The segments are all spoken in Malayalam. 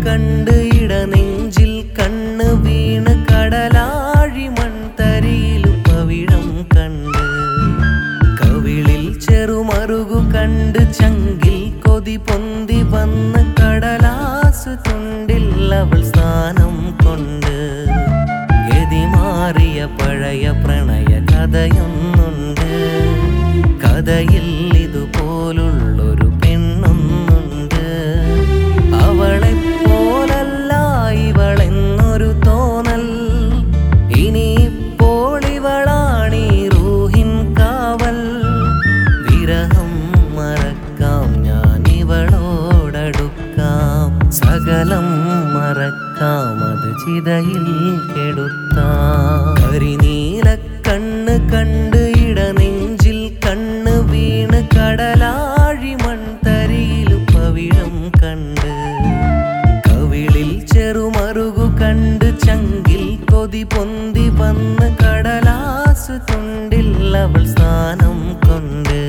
കണ്ട് ഇടനെഞ്ചിൽ കണ്ണ് വീണ് കടലാഴി മൺതരിയിലും പവിഴം കണ്ട് കവിളിൽ ചെറുമറുകു കണ്ട് ചങ്കിൽ കൊതി പൊന്തി വന്ന് കടലാസ് തുണ്ടിൽ അവൾ സ്ഥാനം കൊണ്ട് ഗതി മാറിയ പഴയ പ്രണയ കഥയൊന്നുണ്ട് കഥയിൽ ഇതുപോലുള്ളൊരു പെണ്ണൊന്നുണ്ട് അവളെ പോലല്ല ഇവളെന്നൊരു തോന്നൽ ഇനിയിപ്പോൾ ഇവളാണീ റൂഹിൻ കാവൽ വിരഹം മറക്കാം ഞാൻ ഇവളോടടുക്കാം സകലം മറക്കാം അത് ചിതയിൽ കെടുത്താം കരിനീല കണ്ണ് കണ്ട് ഇടനെഞ്ചിൽ കണ്ണ് വീണ് കടലാഴി മൺതരിയിലും പവിഴം കണ്ട് കവിളിൽ ചെറുമറുകു കണ്ട് ചങ്കിൽ കൊതി പൊന്തി വന്ന് കടലാസ് തുണ്ടിൽ അവൾ സ്ഥാനം കൊണ്ട്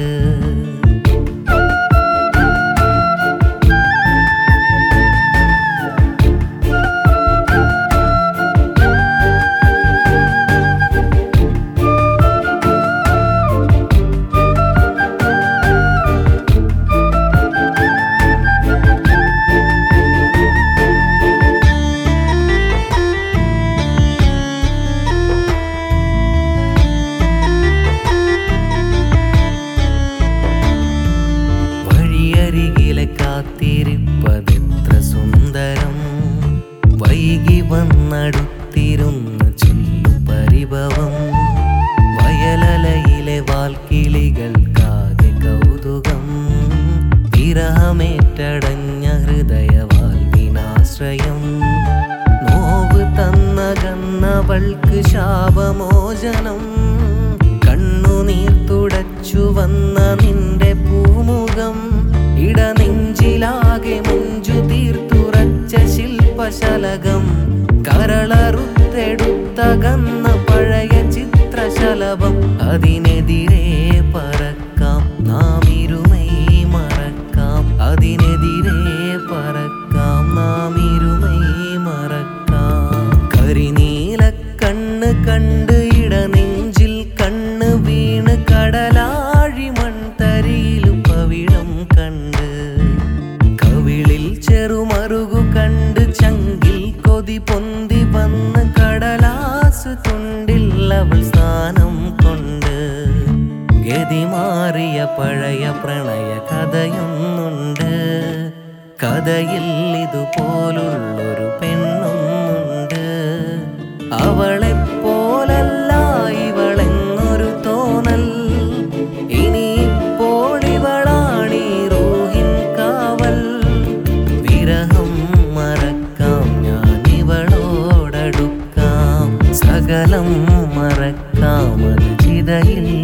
വഴിയരികിലെ കാത്തിരിപ്പതെത്ര സുന്ദരം വൈകി വന്നടുത്തിരുന്ന് ചൊല്ലു പരിഭവം വയലലയിലെ വാൽക്കിളികൾക്കാകെ കൗതുകം വിരഹമേറ്റടഞ്ഞ ഹൃദയവാൽവിനാശ്രയം നോവ് തന്നകന്നവൾക്ക് ശാപമോചനം കണ്ണുനീർ തുടച്ചു വന്ന നിന്റെ പൂമുഖം ഇടനെഞ്ചിലാകെ മുഞ്ചു തീർത്തുറച്ച ശില്പശലകം കരളറുത്തെടുത്തകന്ന പഴയ ചിത്രശലഭം അതിനെതിരെ പറക്കാം നാം ഇരുമൈ മറക്കാം അതിനെതിരെ പറക്കാം നാം ഇരുമൈ മറക്കാം കരിനീല കണ്ണ് കണ്ട് ഇടനെഞ്ചിൽ കണ്ണ് വീണ് കടലാഴി മൺതരിയിലും പവിഴം കണ്ട് കവിളിൽ ചെറുമറുകു കണ്ട് ചങ്കിൽ കൊതി പൊന്തി വന്ന് കടലാസ് തുണ്ടിൽ അവൾ സ്ഥാനം കൊണ്ട് ഗതി മാറിയ പഴയ പ്രണയ കഥയൊന്നുണ്ട് കഥയിൽ ഇതുപോലുള്ളൊരു പെണ്ണൊന്നുണ്ട് അവളെ പോലല്ല ഇവളെന്നൊരു തോന്നൽ ഇനിയിപ്പോൾ ഇവളാണീ റൂഹിൻ കാവൽ വിരഹം മറക്കാം ഞാൻ ഇവളോടടുക്കാം സകലം മറക്കാം അത് ചിതയിൽ